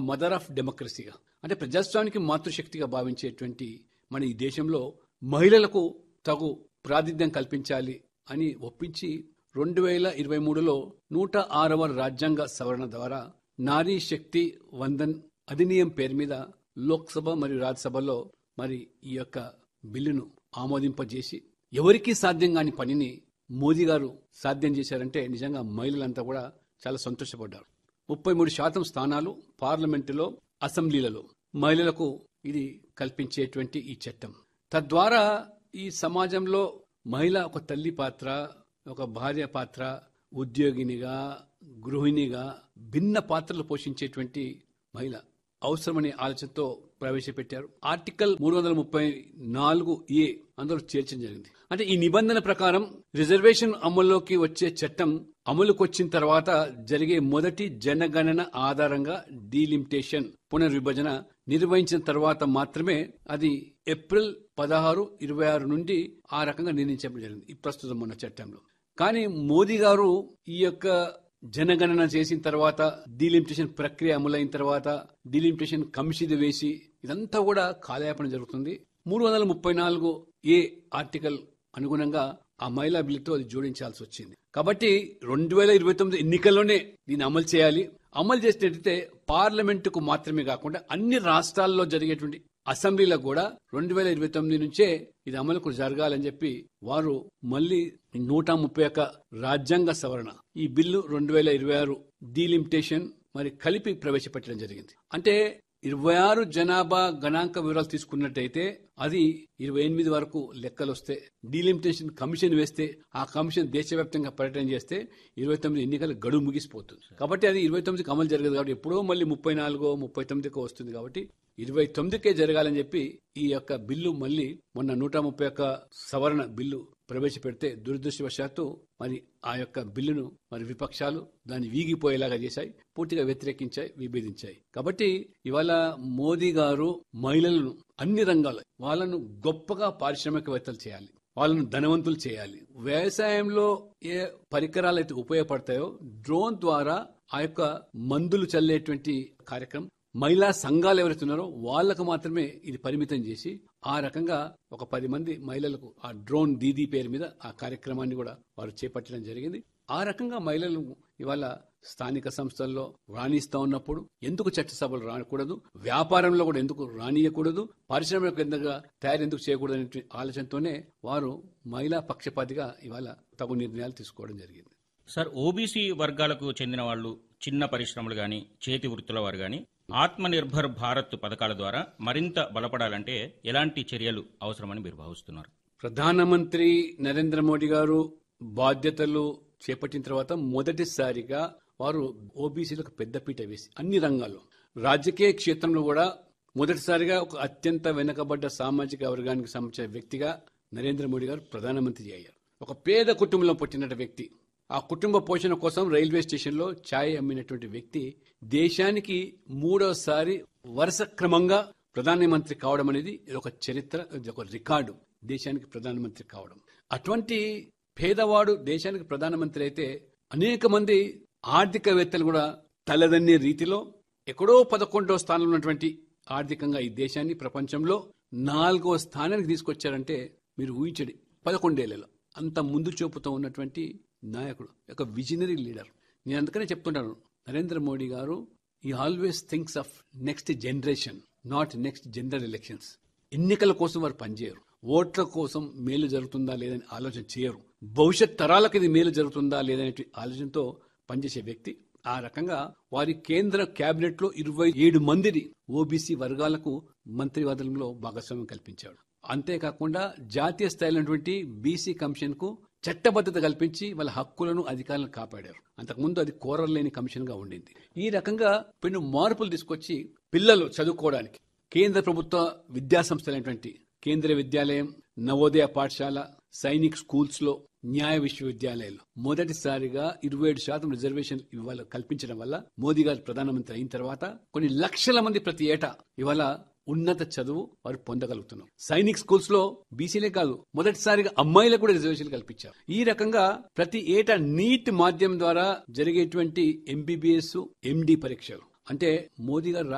mother of డెమోక్రసీగా అంటే ప్రజాస్వామికి మాతృశక్తిగా భావించేటువంటి మన ఈ దేశంలో మహిళలకు తగు ప్రాతినిధ్యం కల్పించాలి అని ఒప్పించి రెండు వేల ఇరవై మూడులో నూట ఆరవ రాజ్యాంగ సవరణ ద్వారా నారీ శక్తి వందన్ అధినియం పేరు మీద లోక్సభ మరియు రాజ్యసభలో మరి ఈ యొక్క బిల్లును ఆమోదింపజేసి ఎవరికీ సాధ్యం కాని పనిని మోదీ గారు సాధ్యం చేశారంటే నిజంగా మహిళలంతా కూడా చాలా సంతోషపడ్డారు ముప్పై మూడు శాతం స్థానాలు పార్లమెంటులో అసెంబ్లీలలో మహిళలకు ఇది కల్పించేటువంటి ఈ చట్టం తద్వారా ఈ సమాజంలో మహిళ ఒక తల్లి పాత్ర ఒక భార్య పాత్ర ఉద్యోగినిగా గృహిణిగా భిన్న పాత్రలు పోషించేటువంటి మహిళ అవసరమనే ఆలోచనతో ప్రవేశపెట్టారు ఆర్టికల్ మూడు వందల ముప్పై నాలుగు ఏ అందులో చేర్చడం జరిగింది అంటే ఈ నిబంధన ప్రకారం రిజర్వేషన్ అమల్లోకి వచ్చే చట్టం అమలుకు వచ్చిన తర్వాత జరిగే మొదటి జనగణన ఆధారంగా డీలిమిటేషన్ పునర్విభజన నిర్వహించిన తర్వాత మాత్రమే అది ఏప్రిల్ పదహారు ఇరవై ఆరు నుండి ఆ రకంగా నిర్ణయించడం జరిగింది ఈ ప్రస్తుతం ఉన్న చట్టంలో కానీ మోదీ గారు ఈ యొక్క జనగణన చేసిన తర్వాత డీలిమిటేషన్ ప్రక్రియ అమలైన తర్వాత డీలిమిటేషన్ కమిషన్ వేసి ఇదంతా కూడా కాలయాపన జరుగుతుంది మూడు వందల ముప్పై నాలుగు ఏ ఆర్టికల్ అనుగుణంగా ఆ మహిళా బిల్లుతో అది జోడించాల్సి వచ్చింది కాబట్టి రెండు వేల ఇరవై తొమ్మిది ఎన్నికల్లోనే దీన్ని అమలు చేయాలి అమలు చేసినట్టయితే పార్లమెంటుకు మాత్రమే కాకుండా అన్ని రాష్ట్రాల్లో జరిగేటువంటి అసెంబ్లీలకు కూడా రెండు వేల ఇరవై తొమ్మిది నుంచే ఇది అమలుకు జరగాలని చెప్పి వారు మళ్ళీ నూట ముప్పై ఒక్క రాజ్యాంగ సవరణ ఈ బిల్లు రెండు వేల ఇరవై ఆరు డీలిమిటేషన్ మరి కలిపి ప్రవేశపెట్టడం జరిగింది అంటే ఇరవై ఆరు జనాభా గణాంక వివరాలు తీసుకున్నట్టయితే అది ఇరవై ఎనిమిది వరకు లెక్కలు వస్తే డీలిమిటేషన్ కమిషన్ వేస్తే ఆ కమిషన్ దేశవ్యాప్తంగా పర్యటన చేస్తే ఇరవై తొమ్మిది ఎన్నికల గడువు ముగిసిపోతుంది కాబట్టి అది ఇరవై తొమ్మిదికి అమలు జరగదు కాబట్టి ఎప్పుడో మళ్ళీ ముప్పై నాలుగో ముప్పై తొమ్మిదికో వస్తుంది కాబట్టి ఇరవై తొమ్మిదికే జరగాలని చెప్పి ఈ యొక్క బిల్లు మళ్ళీ మొన్న నూట ముప్పై ఒక్క సవరణ బిల్లు ప్రవేశపెడితే దురదృష్టవశాత్తు మరి ఆ యొక్క బిల్లును మరి విపక్షాలు దాన్ని వీగిపోయేలాగా చేశాయి పూర్తిగా వ్యతిరేకించాయి విభేదించాయి కాబట్టి ఇవాళ మోదీ గారు మహిళలను అన్ని రంగాలు వాళ్ళను గొప్పగా పారిశ్రామికవేత్తలు చేయాలి వాళ్ళను ధనవంతులు చేయాలి వ్యవసాయంలో ఏ పరికరాలు అయితే ఉపయోగపడతాయో డ్రోన్ ద్వారా ఆ యొక్క మందులు చల్లేటువంటి కార్యక్రమం మహిళా సంఘాలు ఎవరైతే ఉన్నారో వాళ్లకు మాత్రమే ఇది పరిమితం చేసి ఆ రకంగా ఒక పది మంది మహిళలకు ఆ డ్రోన్ దీదీ పేరు మీద ఆ కార్యక్రమాన్ని కూడా వారు చేపట్టడం జరిగింది ఆ రకంగా మహిళలు ఇవాళ స్థానిక సంస్థల్లో రాణిస్తా ఉన్నప్పుడు ఎందుకు చట్టసభలు రాకూడదు వ్యాపారంలో కూడా ఎందుకు రానియకూడదు పారిశ్రామిక కేంద్రంగా తయారు ఎందుకు చేయకూడదు అనే ఆలోచనతోనే వారు మహిళా పక్షపాతిగా ఇవాళ తగు నిర్ణయాలు తీసుకోవడం జరిగింది సార్ ఓబీసీ వర్గాలకు చెందిన వాళ్ళు చిన్న పరిశ్రమలు గాని చేతి వృత్తుల వారు గాని ఆత్మ నిర్భర్ భారత్ పథకాల ద్వారా మరింత బలపడాలంటే ఎలాంటి చర్యలు అవసరమని మీరు భావిస్తున్నారు ప్రధానమంత్రి నరేంద్ర మోడీ గారు బాధ్యతలు చేపట్టిన తర్వాత మొదటిసారిగా వారు ఓబీసీలకు పెద్దపీట వేసి అన్ని రంగాల్లో రాజకీయ క్షేత్రంలో కూడా మొదటిసారిగా ఒక అత్యంత వెనుకబడ్డ సామాజిక వర్గానికి సంబంధించిన వ్యక్తిగా నరేంద్ర మోడీ గారు ప్రధానమంత్రి అయ్యారు ఒక పేద కుటుంబంలో పుట్టిన వ్యక్తి ఆ కుటుంబ పోషణ కోసం రైల్వే స్టేషన్లో ఛాయ్ అమ్మినటువంటి వ్యక్తి దేశానికి మూడోసారి వరుస క్రమంగా ప్రధానమంత్రి కావడం అనేది ఇది ఒక చరిత్ర ఇది ఒక రికార్డు దేశానికి ప్రధానమంత్రి కావడం అటువంటి పేదవాడు దేశానికి ప్రధానమంత్రి అయితే అనేక మంది ఆర్థికవేత్తలు కూడా తలదన్నే రీతిలో ఎక్కడో పదకొండో స్థానంలో ఉన్నటువంటి ఆర్థికంగా ఈ దేశాన్ని ప్రపంచంలో నాలుగో స్థానానికి తీసుకొచ్చారంటే మీరు ఊహించండి పదకొండేళ్లలో అంత ముందు చూపుతో ఉన్నటువంటి నాయకుడు ఒక విజనరీ లీడర్ నేను అందుకనే చెప్తుంటాను నరేంద్ర మోడీ గారు ఈ always thinks of next generation not next general elections ఎన్నికల కోసం వారు పనిచేయరు ఓట్ల కోసం మేలు జరుగుతుందా లేదని ఆలోచన చేయరు భవిష్యత్ తరాలకు ఇది మేలు జరుగుతుందా లేదనే ఆలోచనతో పనిచేసే వ్యక్తి ఆ రకంగా వారి కేంద్ర కేబినెట్ లో ఇరవై ఏడు మందిని ఓబీసీ వర్గాలకు మంత్రివర్గంలో భాగస్వామ్యం కల్పించాడు అంతేకాకుండా జాతీయ స్థాయిలో ఉన్నటువంటి బీసీ కమిషన్ కు చట్టబద్ధత కల్పించి వాళ్ళ హక్కులను అధికారులను కాపాడారు అంతకుముందు అది కోరలేని కమిషన్ గా ఉండింది ఈ రకంగా పెను మార్పులు తీసుకొచ్చి పిల్లలు చదువుకోవడానికి కేంద్ర ప్రభుత్వ విద్యా సంస్థలైనటువంటి కేంద్రీయ విద్యాలయం నవోదయ పాఠశాల సైనిక్ స్కూల్స్ లో న్యాయ విశ్వవిద్యాలయాలు మొదటిసారిగా ఇరవై ఏడు శాతం రిజర్వేషన్ ఇవాళ కల్పించడం వల్ల మోదీ గారు ప్రధానమంత్రి అయిన తర్వాత కొన్ని లక్షల మంది ప్రతి ఏటా ఇవాళ ఉన్నత చదువు వారు పొందగలుగుతున్నారు సైనిక్ స్కూల్స్ లో బీసీలే కాదు మొదటిసారిగా అమ్మాయిలకు కూడా రిజర్వేషన్ కల్పించారు ఈ రకంగా ప్రతి ఏటా నీట్ మాధ్యమం ద్వారా జరిగేటువంటి ఎంబీబీఎస్ ఎండి పరీక్షలు అంటే మోదీ గారు